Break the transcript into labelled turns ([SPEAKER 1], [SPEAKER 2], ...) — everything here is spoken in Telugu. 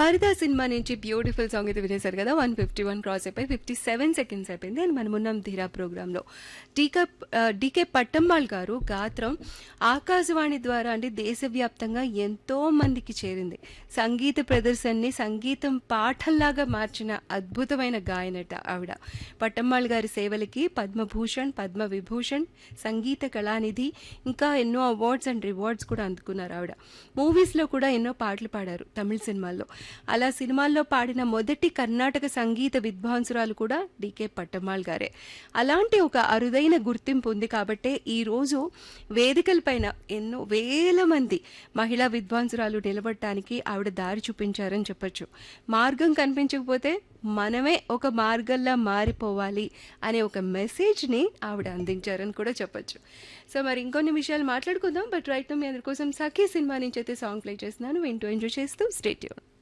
[SPEAKER 1] పరదా సినిమా నుంచి బ్యూటిఫుల్ సాంగ్ అయితే వినేశారు కదా వన్ ఫిఫ్టీ వన్ క్రాస్ అయిపోయి ఫిఫ్టీ సెవెన్ సెకండ్స్ అయిపోయింది అండ్ మనం ఉన్నాం ధీరా ప్రోగ్రాంలో డీకే డీకే పట్టంబాల్ గారు గాత్రం ఆకాశవాణి ద్వారా అంటే దేశవ్యాప్తంగా ఎంతో మందికి చేరింది సంగీత ప్రదర్శనని సంగీతం పాఠంలాగా మార్చిన అద్భుతమైన గాయనట ఆవిడ పట్టంబాల్ గారి సేవలకి పద్మభూషణ్ పద్మ విభూషణ్ సంగీత కళానిధి ఇంకా ఎన్నో అవార్డ్స్ అండ్ రివార్డ్స్ కూడా అందుకున్నారు ఆవిడ మూవీస్లో కూడా ఎన్నో పాటలు పాడారు తమిళ సినిమాల్లో అలా సినిమాల్లో పాడిన మొదటి కర్ణాటక సంగీత విద్వాంసురాలు కూడా డికే పట్టమ్మాళ్ గారే అలాంటి ఒక అరుదైన గుర్తింపు ఉంది కాబట్టే ఈ రోజు వేదికలపైన ఎన్నో వేల మంది మహిళా విద్వాంసురాలు నిలబడటానికి ఆవిడ దారి చూపించారని చెప్పొచ్చు మార్గం కనిపించకపోతే మనమే ఒక మార్గంలా మారిపోవాలి అనే ఒక మెసేజ్ని ఆవిడ అందించారని కూడా చెప్పొచ్చు సో మరి ఇంకొన్ని విషయాలు మాట్లాడుకుందాం బట్ రైట్ మీ అందరి కోసం సఖీ సినిమా నుంచి అయితే సాంగ్ ప్లే చేస్తున్నాను వింటూ ఎంజాయ్ చేస్తూ స్టేట్యూన్